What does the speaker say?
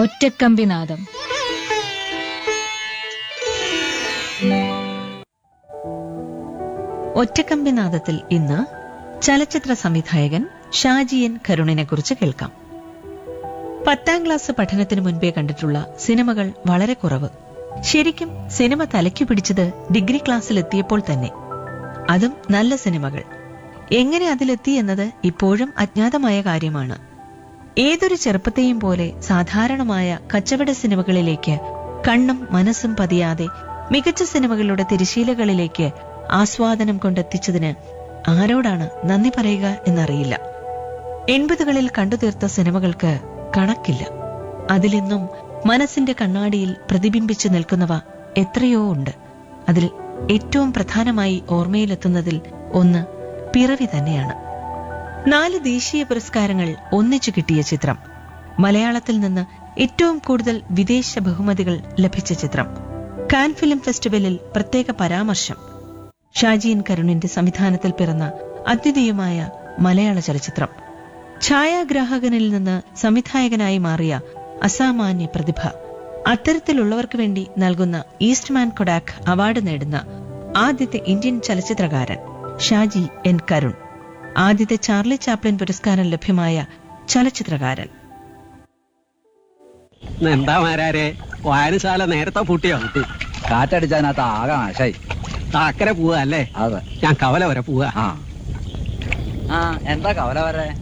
ഒറ്റക്കമ്പിനാദം ഒറ്റക്കമ്പിനാദത്തിൽ ഇന്ന് ചലച്ചിത്ര സംവിധായകൻ ഷാജിയൻ കരുണിനെ കുറിച്ച് കേൾക്കാം പത്താം ക്ലാസ് പഠനത്തിന് മുൻപേ കണ്ടിട്ടുള്ള സിനിമകൾ വളരെ കുറവ് ശരിക്കും സിനിമ തലയ്ക്കു പിടിച്ചത് ഡിഗ്രി ക്ലാസ്സിൽ എത്തിയപ്പോൾ തന്നെ അതും നല്ല സിനിമകൾ എങ്ങനെ അതിലെത്തി എന്നത് ഇപ്പോഴും അജ്ഞാതമായ കാര്യമാണ് ഏതൊരു ചെറുപ്പത്തെയും പോലെ സാധാരണമായ കച്ചവട സിനിമകളിലേക്ക് കണ്ണും മനസ്സും പതിയാതെ മികച്ച സിനിമകളുടെ തിരശീലകളിലേക്ക് ആസ്വാദനം കൊണ്ടെത്തിച്ചതിന് ആരോടാണ് നന്ദി പറയുക എന്നറിയില്ല എൺപതുകളിൽ കണ്ടുതീർത്ത സിനിമകൾക്ക് കണക്കില്ല അതിലെന്നും മനസ്സിന്റെ കണ്ണാടിയിൽ പ്രതിബിംബിച്ചു നിൽക്കുന്നവ എത്രയോ ഉണ്ട് അതിൽ ഏറ്റവും പ്രധാനമായി ഓർമ്മയിലെത്തുന്നതിൽ ഒന്ന് പിറവി തന്നെയാണ് നാല് ദേശീയ പുരസ്കാരങ്ങൾ ഒന്നിച്ചു കിട്ടിയ ചിത്രം മലയാളത്തിൽ നിന്ന് ഏറ്റവും കൂടുതൽ വിദേശ ബഹുമതികൾ ലഭിച്ച ചിത്രം കാൻ ഫിലിം ഫെസ്റ്റിവലിൽ പ്രത്യേക പരാമർശം ഷാജിയൻ കരുണിന്റെ സംവിധാനത്തിൽ പിറന്ന അദ്വിതീയമായ മലയാള ചലച്ചിത്രം ഛായാഗ്രാഹകനിൽ നിന്ന് സംവിധായകനായി മാറിയ അസാമാന്യ പ്രതിഭ അത്തരത്തിലുള്ളവർക്ക് വേണ്ടി നൽകുന്ന ഈസ്റ്റ്മാൻ കൊഡാക് അവാർഡ് നേടുന്ന ആദ്യത്തെ ഇന്ത്യൻ ചലച്ചിത്രകാരൻ ഷാജി എൻ കരുൺ ആദ്യത്തെ ചാർലി ചാപ്ലിൻ പുരസ്കാരം ലഭ്യമായ ചലച്ചിത്രകാരൻ എന്താ മാരാരെ വായനശാല നേരത്തെ പൂട്ടിയോ കാറ്റടിച്ചതിനകത്ത് ആകെ നാശായി അക്കരെ പോവാ അല്ലേ അതെ ഞാൻ കവല വരെ പോവാ ആ ആ എന്താ കവല വരെ